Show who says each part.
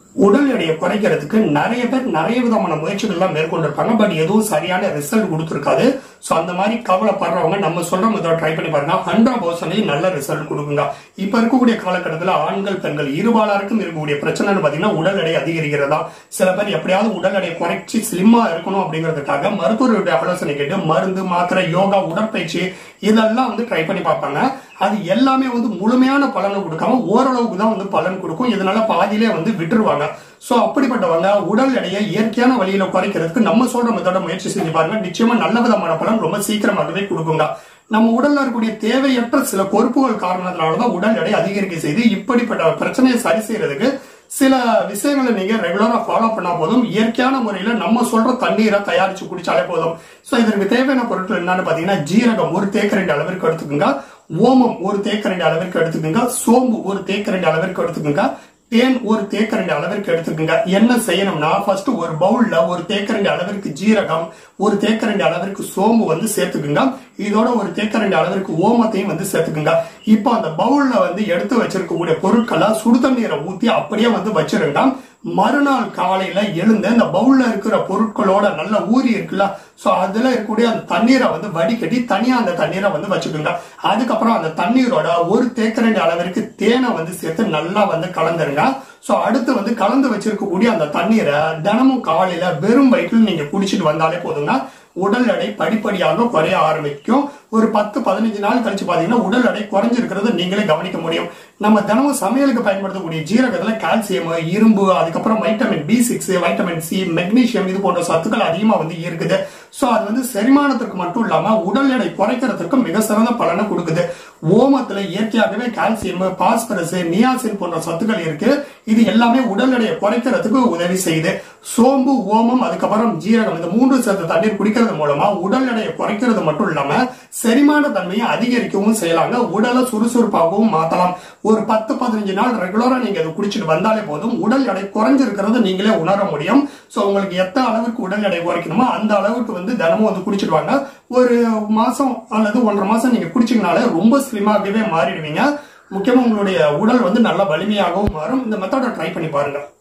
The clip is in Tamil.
Speaker 1: உடல் எடையை குறைக்கிறதுக்கு நிறைய பேர் நிறைய விதமான முயற்சிகள்லாம் மேற்கொண்டிருப்பாங்க பட் எதுவும் சரியான ரிசல்ட் கொடுத்துருக்காது ஸோ அந்த மாதிரி கவலைப்படுறவங்க நம்ம சொல்ற மெத்தட் ட்ரை பண்ணி பாருங்க ஹண்ட்ரட் பர்சன்டேஜ் நல்ல ரிசல்ட் கொடுக்குங்க இப்ப இருக்கக்கூடிய காலகட்டத்தில் ஆண்கள் பெண்கள் இருபாலாருக்கும் இருக்கக்கூடிய பிரச்சனைன்னு பாத்தீங்கன்னா உடல் எடை அதிகரிக்கிறதா சில பேர் எப்படியாவது உடல் எடையை குறைச்சி ஸ்லிம்மா இருக்கணும் அப்படிங்கிறதுக்காக மருத்துவருடைய ஆலோசனை கேட்டு மருந்து மாத்திரை யோகா உடற்பயிற்சி இதெல்லாம் வந்து ட்ரை பண்ணி பார்ப்பாங்க அது எல்லாமே வந்து முழுமையான பலனை கொடுக்காம ஓரளவுக்கு தான் வந்து பலன் கொடுக்கும் இதனால பாதியிலே வந்து விட்டுருவாங்க சோ அப்படிப்பட்டவங்க உடல் எடையை இயற்கையான வழியில குறைக்கிறதுக்கு நம்ம சொல்ற மெத்தட முயற்சி செஞ்சு பாருங்க நிச்சயமா நல்ல விதமான பலன் ரொம்ப சீக்கிரமாகவே கொடுக்குங்க நம்ம உடல்ல இருக்கக்கூடிய தேவையற்ற சில கொழுப்புகள் காரணத்தினாலதான் உடல் எடை அதிகரிக்க செய்து இப்படிப்பட்ட பிரச்சனையை சரி செய்யறதுக்கு சில விஷயங்களை நீங்க ரெகுலரா ஃபாலோ பண்ணா போதும் இயற்கையான முறையில நம்ம சொல்ற தண்ணீரை தயாரிச்சு குடிச்சாலே போதும் சோ இதற்கு தேவையான பொருட்கள் என்னன்னு பாத்தீங்கன்னா ஜீரகம் ஒரு தேக்கரண்டி அளவிற்கு எடுத்துக்கோங்க ஓமம் ஒரு தேக்கரண்டி அளவிற்கு எடுத்துக்கோங்க சோம்பு ஒரு தேக்கரண்டி அளவிற்கு எடுத்துக்கோங்க தேன் ஒரு தேக்கரண்டி அளவிற்கு எடுத்துக்கோங்க என்ன செய்யணும்னா ஃபர்ஸ்ட் ஒரு பவுல்ல ஒரு தேக்கரண்டி அளவிற்கு ஜீரகம் ஒரு தேக்கரண்டி அளவிற்கு சோம்பு வந்து சேர்த்துக்குங்க இதோட ஒரு தேக்கரண்டி அளவிற்கு ஓமத்தையும் வந்து சேர்த்துக்குங்க இப்போ அந்த பவுல்ல வந்து எடுத்து வச்சிருக்கக்கூடிய பொருட்களை சுடு தண்ணீரை ஊத்தி அப்படியே வந்து வச்சிருங்க மறுநாள் காலையில எழுந்து அந்த பவுல்ல இருக்கிற பொருட்களோட நல்ல ஊறி இருக்குல்ல சோ அதுல இருக்கக்கூடிய அந்த தண்ணீரை வந்து வடிகட்டி தனியா அந்த தண்ணீரை வந்து வச்சுக்கோங்க அதுக்கப்புறம் அந்த தண்ணீரோட ஒரு தேக்கரண்டி அளவிற்கு தேனை வந்து சேர்த்து நல்லா வந்து கலந்துருங்க சோ அடுத்து வந்து கலந்து வச்சிருக்கக்கூடிய அந்த தண்ணீரை தினமும் காலையில வெறும் வயிற்றில் நீங்க குடிச்சிட்டு வந்தாலே போதுங்க உடல் எடை படிப்படியாக குறைய ஆரம்பிக்கும் ஒரு பத்து பதினஞ்சு நாள் கழிச்சு பாத்தீங்கன்னா உடல் எடை குறைஞ்சிருக்கிறது நீங்களே கவனிக்க முடியும் நம்ம தினமும் சமையலுக்கு பயன்படுத்தக்கூடிய ஜீரகத்துல கால்சியம் இரும்பு அதுக்கப்புறம் vitamin B six vitamin C magnesium இது போன்ற சத்துக்கள் அதிகமா வந்து இருக்குது சோ அது வந்து செரிமானத்திற்கு மட்டும் இல்லாம உடல் எடை குறைக்கிறதுக்கு மிக சிறந்த பலனை கொடுக்குது ஓமத்துல இயற்கையாகவே கால்சியம் பாஸ்பரஸ் நியாசின் போன்ற சத்துக்கள் இருக்கு இது எல்லாமே உடல் எடையை குறைக்கிறதுக்கு உதவி செய்யுது சோம்பு ஓமம் அதுக்கப்புறம் ஜீரகம் இந்த மூன்று சேர்த்த தண்ணீர் குடிக்கிறது மூலமா உடல் எடையை குறைக்கிறது மட்டும் இல்லாம செரிமான தன்மையை அதிகரிக்கவும் செய்யலாங்க உடலை சுறுசுறுப்பாகவும் மாத்தலாம் ஒரு பத்து பதினஞ்சு நாள் ரெகுலரா நீங்க இதை குடிச்சிட்டு வந்தாலே போதும் உடல் எடை குறைஞ்சிருக்கிறது நீங்களே உணர முடியும் சோ உங்களுக்கு எத்தனை அளவுக்கு உடல் எடை குறைக்கணுமோ அந்த அளவுக்கு வந்து தினமும் வந்து குடிச்சிட்டு வாங்க ஒரு மாசம் அல்லது ஒன்றரை மாசம் நீங்க குடிச்சீங்கனாலே ரொம்ப ஸ்லிமாகவே மாறிடுவீங்க முக்கியமா உங்களுடைய உடல் வந்து நல்ல வலிமையாகவும் மாறும் இந்த மெத்தடை ட்ரை பண்ணி பாருங்க